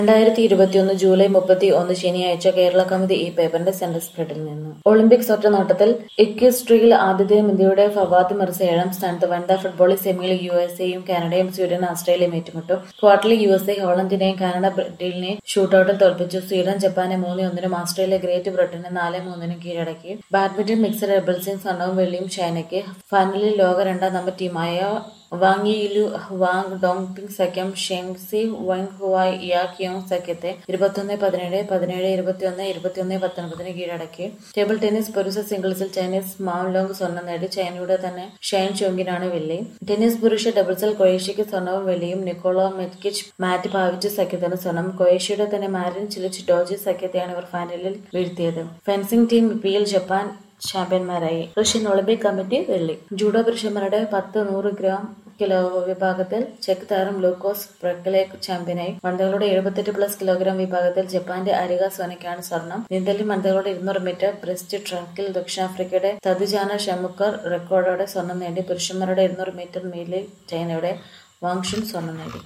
രണ്ടായിരത്തി ഇരുപത്തിയൊന്ന് ജൂലൈ മുപ്പത്തി ഒന്ന് ശനിയാഴ്ച കേരള കൗമുദി ഈ പേപ്പറിന്റെ സെന്റർ സ്പ്രെഡിൽ നിന്ന് ഒളിമ്പിക്സ് ഒറ്റനോട്ടത്തിൽ ഇക്വിസ്ട്രിയിൽ ആതിഥേയം ഇന്ത്യയുടെ ഫവാദ് മിർസ ഏഴാം സ്ഥാനത്ത് വനിതാ ഫുട്ബോളിൽ സെമിയിൽ യു എസ് എയും കാനഡയും സ്വീഡൻ ഓസ്ട്രേലിയയും ഏറ്റുമുട്ടും ക്വാർട്ടറിൽ യു എസ് എ ഹോളണ്ടിനെയും കാനഡ ബ്രസീലിനെയും ഷൂട്ടൌട്ടിൽ തോൽപ്പിച്ചു സ്വീഡൻ ജപ്പാനെ മൂന്ന് ഒന്നിനും ഓസ്ട്രേലിയ ഗ്രേറ്റ് ബ്രിട്ടനെ നാല് മൂന്നിനും കീഴടക്കി ബാഡ്മിന്റൺ മിക്സഡ് ഡബിൾസിൽ സ്വർണവും വെള്ളിയും ചൈനയ്ക്ക് ഫൈനലിൽ ലോക രണ്ടാം നമ്പർ ടീമായ വാങ്ങിയിലു വാങ് ഡോങ്പിങ് സഖ്യം ഷെങ്സി വങ് ഹുവായ് യാക്യോങ് സഖ്യത്തെ ഇരുപത്തൊന്ന് പതിനേഴ് പതിനേഴ് ഇരുപത്തിയൊന്ന് ഇരുപത്തിയൊന്ന് പത്തൊൻപതിന് കീഴടക്കി ടേബിൾ ടെന്നീസ് പുരുഷ സിംഗിൾസിൽ ചൈനീസ് മാവ് ലോങ് സ്വർണം നേടി ചൈനയുടെ തന്നെ ഷൈൻ ചോങ്കിനാണ് വെള്ളി ടെന്നീസ് പുരുഷ ഡബിൾസിൽ ക്രൊയേഷ്യയ്ക്ക് സ്വർണവും വെള്ളിയും നിക്കോളോ മെറ്റ്കിച്ച് മാറ്റ് പാവിച്ച് സഖ്യത്തിന് സ്വർണം ക്രൊയേഷ്യയുടെ തന്നെ മാരിൻ ചിലിച്ച് ഡോജി സഖ്യത്തെയാണ് ഇവർ ഫൈനലിൽ വീഴ്ത്തിയത് ഫെൻസിംഗ് ടീം പിയിൽ ജപ്പാൻ ചാമ്പ്യന്മാരായി റഷ്യൻ ഒളിമ്പിക് കമ്മിറ്റി വെള്ളി ജൂഡോ പുരുഷന്മാരുടെ പത്ത് നൂറ് ഗ്രാം കിലോ വിഭാഗത്തിൽ ചെക്ക് താരം ലൂക്കോസ് പ്രക്കലെ ചാമ്പ്യനായി വനിതകളുടെ എഴുപത്തെട്ട് പ്ലസ് കിലോഗ്രാം വിഭാഗത്തിൽ ജപ്പാന്റെ അരിക സോനയ്ക്കാണ് സ്വർണം നീന്തലിൽ വനിതകളുടെ ഇരുന്നൂറ് മീറ്റർ ബ്രസ്റ്റ് ട്രാക്കിൽ ദക്ഷിണാഫ്രിക്കയുടെ തതുജാന ഷമുക്കർ റെക്കോർഡോടെ സ്വർണം നേടി പുരുഷന്മാരുടെ ഇരുന്നൂറ് മീറ്റർ മീലിൽ ചൈനയുടെ വാങ്ഷും സ്വർണം നേടി